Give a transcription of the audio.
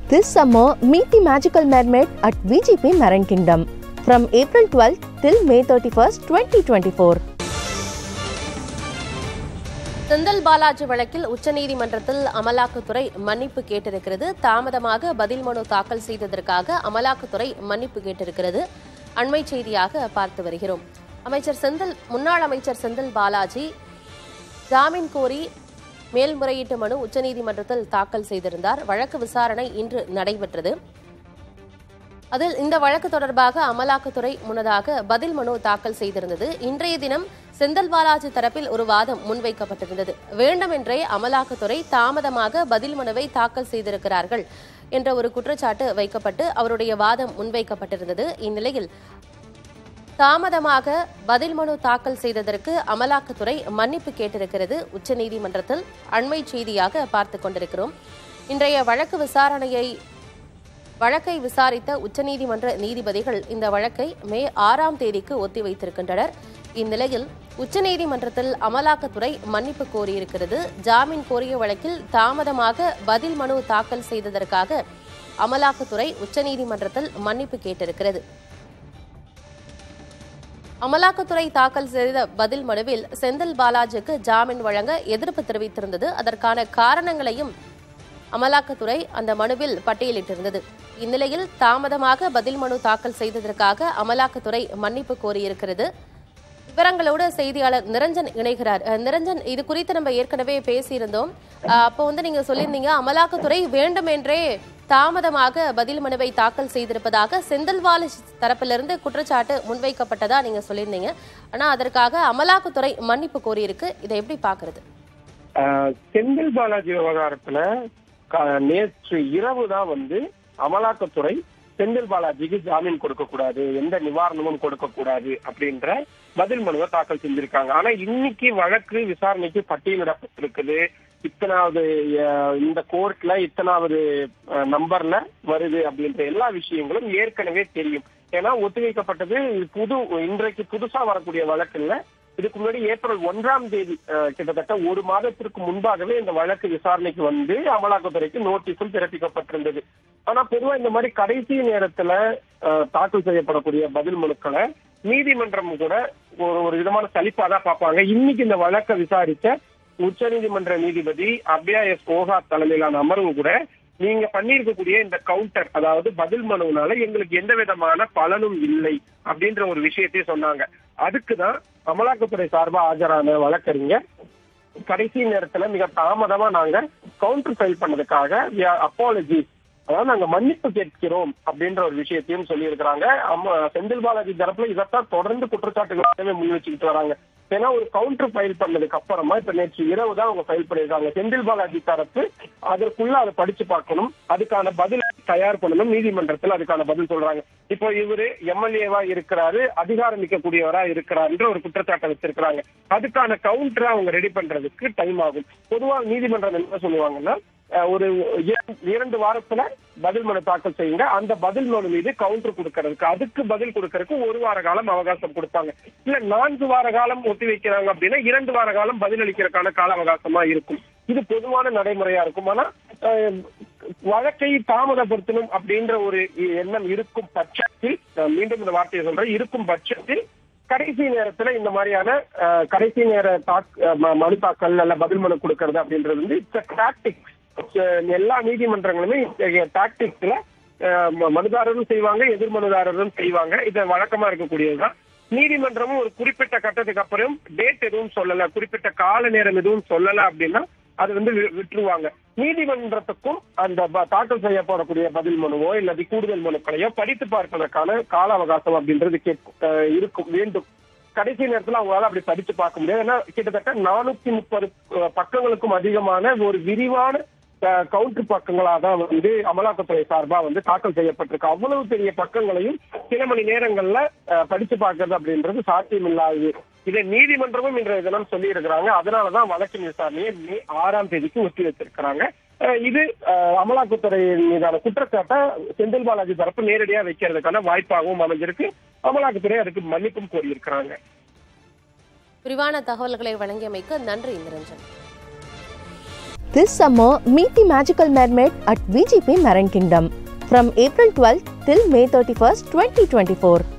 This summer, meet the magical mermaid at VGP Marine Kingdom from April 12th till May 31st, 2024. Senthil Balaji வழக்கில் உச்சநீதிமன்றத்தில் அமலாக்கத்துறை மன்னிப்பு கேட்டிருக்கிறது தாமதமாக பதில் மனு தாக்கல் செய்ததற்காக அமலாக்கத்துறை மன்னிப்பு கேட்டிருக்கிறது அண்மை செய்தியாக பார்த்து வருகிறோம் அமைச்சர் செந்தில் முன்னாள் அமைச்சர் செந்தில் பாலாஜி ஜாமீன் கோரி மேல்முறையீட்டு மனு உச்சநீதிமன்றத்தில் தாக்கல் செய்திருந்தார் வழக்கு விசாரணை இன்று நடைபெற்றது அதில் இந்த வழக்கு தொடர்பாக அமலாக்கத்துறை முன்னதாக பதில் மனு தாக்கல் செய்திருந்தது இன்றைய தினம் செந்தில் பாலாஜி தரப்பில் ஒரு வாதம் முன்வைக்கப்பட்டிருந்தது வேண்டுமென்றே அமலாக்கத்துறை தாமதமாக பதில் மனுவை தாக்கல் செய்திருக்கிறார்கள் என்ற ஒரு குற்றச்சாட்டு வைக்கப்பட்டு அவருடைய வாதம் முன்வைக்கப்பட்டிருந்தது இந்நிலையில் தாமதமாக பதில் மனு தாக்கல் செய்ததற்கு அமலாக்கத்துறை மன்னிப்பு கேட்டிருக்கிறது உச்சநீதிமன்றத்தில் அண்மை செய்தியாக பார்த்துக் கொண்டிருக்கிறோம் இன்றைய வழக்கு விசாரணையை வழக்கை விசாரித்த உச்சநீதிமன்ற நீதிபதிகள் இந்த வழக்கை மே ஆறாம் தேதிக்கு ஒத்திவைத்திருக்கின்றனர் இந்நிலையில் உச்சநீதிமன்றத்தில் அமலாக்கத்துறை மன்னிப்பு கோரியிருக்கிறது ஜாமீன் கோரிய வழக்கில் தாமதமாக பதில் மனு தாக்கல் செய்ததற்காக அமலாக்கத்துறை உச்சநீதிமன்றத்தில் மன்னிப்பு கேட்டிருக்கிறது அமலாக்கத்துறை தாக்கல் செய்த பதில் மனுவில் செந்தில் பாலாஜிக்கு ஜாமீன் வழங்க எதிர்ப்பு தெரிவித்திருந்தது அதற்கான காரணங்களையும் அமலாக்கத்துறை அந்த மனுவில் பட்டியலிட்டிருந்தது இந்நிலையில் தாமதமாக பதில் மனு தாக்கல் செய்ததற்காக அமலாக்கத்துறை மன்னிப்பு கோரியிருக்கிறது விவரங்களோடு செய்தியாளர் நிரஞ்சன் இணைகிறார் அஹ், நிரஞ்சன் இது குறித்து நம்ம ஏற்கனவே பேசியிருந்தோம் அஹ், அப்போ வந்து நீங்க சொல்லியிருந்தீங்க அமலாக்கத்துறை வேண்டுமென்றே தாமதமாக பதில் மனுவை தாக்கல் செய்திருப்பதாக செந்தில்வால் தரப்பிலிருந்து குற்றச்சாட்டு முன்வைக்கப்பட்டதா நீங்க சொல்லியிருந்தீங்க ஆனா அதற்காக அமலாக்கத்துறை மன்னிப்பு கோரியிருக்கு இதை எப்படி பாக்குறது ஆஹ் செந்தில் பாலாஜி விவகாரத்துல க- நேற்று இரவு தான் வந்து அமலாக்கத்துறை செந்தில் பாலாஜிக்கு ஜாமீன் கொடுக்க கூடாது எந்த நிவாரணமும் கொடுக்க கூடாது அப்படின்ற பதில் மனுவை தாக்கல் செஞ்சிருக்காங்க ஆனா இன்னைக்கு வழக்கு விசாரணைக்கு பட்டியலிடப்பட்டிருக்குது இத்தனாவது ஆஹ், இந்த கோர்ட்ல இத்தனாவது ஆஹ், நம்பர்ல வருது அப்படின்ற எல்லா விஷயங்களும் ஏற்கனவே தெரியும் ஏன்னா ஒத்திவைக்கப்பட்டது புது இன்றைக்கு புதுசா வரக்கூடிய வழக்கு இல்ல இதுக்கு முன்னாடி ஏப்ரல் ஒன்றாம் தேதி அஹ், கிட்டத்தட்ட ஒரு மாதத்திற்கு முன்பாகவே இந்த வழக்கு விசாரணைக்கு வந்து அமலாக்கத்துறைக்கு நோட்டீஸும் பிறப்பிக்கப்பட்டிருந்தது ஆனா பொதுவா இந்த மாதிரி கடைசி நேரத்துல அஹ், தாக்கல் செய்யப்படக்கூடிய பதில் மனுக்களை நீதிமன்றம் கூட ஒரு ஒரு விதமான சலிப்பா தான் பார்ப்பாங்க இன்னைக்கு இந்த வழக்கை விசாரிச்ச உச்சநீதிமன்ற நீதிபதி அப்யா எஸ் ஓஹா தலைமையிலான அமர்வு கூட நீங்க பண்ணியிருக்கக்கூடிய இந்த கவுண்டர் அதாவது பதில் மனுவினால எங்களுக்கு எந்த விதமான பலனும் இல்லை அப்படின்ற ஒரு விஷயத்தையும் சொன்னாங்க அதுக்குதான் அமலாக்கத்துறை சார்பா ஆஜரான வழக்கறிஞர் கடைசி நேரத்துல மிக தாமதமா நாங்க கவுண்டர் ஃபைல் பண்ணதுக்காக அப்பாலஜி அதாவது நாங்க மன்னிப்பு கேட்கிறோம் அப்படின்ற ஒரு விஷயத்தையும் சொல்லியிருக்கிறாங்க அம்மா செந்தில் பாலாஜி தரப்புல இதைத்தான் தொடர்ந்து குற்றச்சாட்டுகளை முன் வச்சுக்கிட்டு வராங்க ஏன்னா ஒரு கவுண்டர் ஃபைல் பண்ணதுக்கு அப்புறமா இப்ப நேற்று இரவு தான் அவங்க ஃபைல் பண்ணிருக்காங்க செந்தில் பாலாஜி தரப்பு அதற்குள்ள அதை படிச்சு பார்க்கணும் அதுக்கான பதில் தயார் பண்ணணும் நீதிமன்றத்துல அதுக்கான பதில் சொல்றாங்க இப்போ இவரு எம்எல்ஏவா இருக்கிறாரு அதிகாரம் மிக்கக்கூடியவரா இருக்கிறாருன்ற ஒரு குற்றச்சாட்டை வச்சிருக்கிறாங்க அதுக்கான கவுண்டரை அவங்க ரெடி பண்றதுக்கு டைம் ஆகும் பொதுவா நீதிமன்றம் என்ன சொல்லுவாங்கன்னா அஹ், ஒரு இர- இரண்டு வாரத்துல பதில் மனு தாக்கல் செய்யுங்க அந்த பதில் மனு மீது கவுண்டர் கொடுக்கறதுக்கு அதுக்கு பதில் கொடுக்கறதுக்கு ஒரு வார காலம் அவகாசம் கொடுப்பாங்க இல்ல நான்கு வார காலம் ஒத்தி வைக்கிறாங்க அப்படின்னா இரண்டு வார காலம் பதில் அளிக்கிறதுக்கான கால அவகாசமா இருக்கும் இது பொதுவான நடைமுறையா இருக்கும் ஆனா அஹ், வழக்கை தாமதப்படுத்தணும் அப்படின்ற ஒரு எண்ணம் இருக்கும் பட்சத்தில் நான் மீண்டும் இந்த வார்த்தையை சொல்றேன் இருக்கும் பட்சத்தில் கடைசி நேரத்துல இந்த மாதிரியான அஹ், கடைசி நேர தாக் அஹ், ம- மனு தாக்கல் அல்ல பதில் மனு கொடுக்கறது அப்படின்றது வந்து இட்ஸ் டாக்டிக்ஸ் எல்லா நீதிமன்றங்களுமே இத்தகைய டாக்டிக்ஸ்ல மனுதாரரும் செய்வாங்க எதிர் மனுதாரரும் செய்வாங்க இது வழக்கமா இருக்கக்கூடியதுதான் நீதிமன்றமும் ஒரு குறிப்பிட்ட கட்டத்துக்கு அப்புறம் டேட் எதுவும் சொல்லல குறிப்பிட்ட கால நேரம் எதுவும் சொல்லல அப்படின்னா அது வந்து வி- விட்டுருவாங்க நீதிமன்றத்துக்கும் அந்த ப- தாக்கல் செய்யப்படக்கூடிய பதில் மனுவோ இல்லது கூடுதல் மனுக்களையோ படித்து பார்ப்பதற்கான கால அவகாசம் அப்படின்றது கேட்கும் அஹ் இருக்கும் வேண்டும் கடைசி நேரத்துல அவங்களால அப்படி படிச்சு பார்க்க முடியாது ஏன்னா கிட்டத்தட்ட நானூத்தி முப்பது பக்கங்களுக்கும் அதிகமான ஒரு விரிவான கவுண்டர் பக்கங்களா தான் வந்து அமலாக்கத்துறை சார்பா வந்து தாக்கல் செய்யப்பட்டிருக்கு அவ்வளவு பெரிய பக்கங்களையும் சில மணி நேரங்கள்ல அஹ், படிச்சு பார்க்கறது அப்படின்றது சாத்தியம் இல்லாதது இதை நீதிமன்றமும் இன்றைய தினம் சொல்லி இருக்கிறாங்க அதனாலதான் வழக்கின் விசாரணையை மே ஆறாம் தேதிக்கு ஒத்தி வச்சிருக்கிறாங்க அஹ், இது அஹ், அமலாக்கத்துறை மீதான குற்றச்சாட்டை செந்தில் பாலாஜி தரப்பு நேரடியா வைக்கிறதுக்கான வாய்ப்பாகவும் அமைஞ்சிருக்கு அமலாக்கத்துறை அதுக்கு மன்னிப்பும் கோரியிருக்கிறாங்க விரிவான தகவல்களை வழங்கியமைக்கு நன்றி Niranjan This summer, meet the magical mermaid at VGP Marine Kingdom from April 12th till May 31st, 2024.